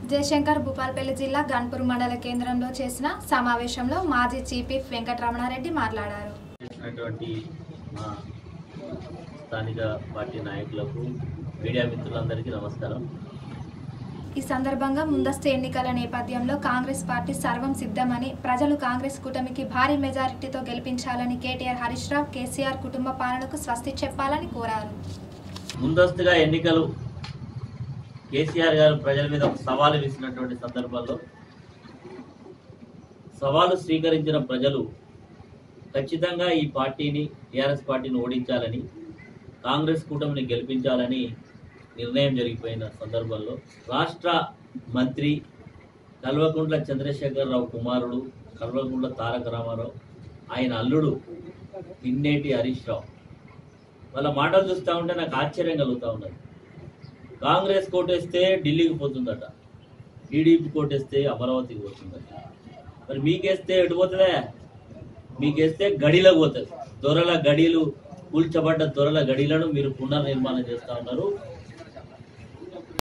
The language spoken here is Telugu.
జయశంకర్ భూపాల్పల్లి జిల్లా గన్పూర్ మండల కేంద్రంలో చేసిన సమావేశంలో మాజీ చీఫ్ విప్ వెంకటరమణారెడ్డి మాట్లాడారు చేసినటువంటి మా స్థానిక పార్టీ నాయకులకు మీడియా మిత్రులందరికీ నమస్కారం ఈ సందర్భంగా ముందస్తు ఎన్నికల నేపథ్యంలో కాంగ్రెస్ పార్టీ సర్వం సిద్ధమని ప్రజలు కాంగ్రెస్ కూటమికి భారీ మెజారిటీతో గెలిపించాలని కేటీఆర్ హరీష్ రావు కేసీఆర్ కుటుంబ పాలనకు స్వస్తి చెప్పాలని కోరారు ముందస్తుగా ఎన్నికలు కేసీఆర్ గారు ప్రజల మీద ఒక సవాలు విసినటువంటి సందర్భంలో సవాలు స్వీకరించిన ప్రజలు ఖచ్చితంగా ఈ పార్టీని టీఆర్ఎస్ పార్టీని ఓడించాలని కాంగ్రెస్ కూటమిని గెలిపించాలని నిర్ణయం జరిగిపోయిన సందర్భంలో రాష్ట్ర మంత్రి కల్వకుంట్ల చంద్రశేఖరరావు కుమారుడు కల్వకుంట్ల తారక రామారావు ఆయన అల్లుడు పిన్నేటి హరీష్ రావు వాళ్ళ మాటలు చూస్తూ ఉంటే నాకు ఆశ్చర్యం కలుగుతూ ఉన్నది కాంగ్రెస్ కోటేస్తే ఢిల్లీకి పోతుందట టీడీపీ కోటేస్తే అమరావతికి పోతుందట మరి మీకేస్తే ఎటు పోతుందే మీకేస్తే గడిలకు పోతుంది దొరల గడిలు కూల్చబడ్డ దొరల గడిలను మీరు పునర్నిర్మాణం చేస్తూ ఉన్నారు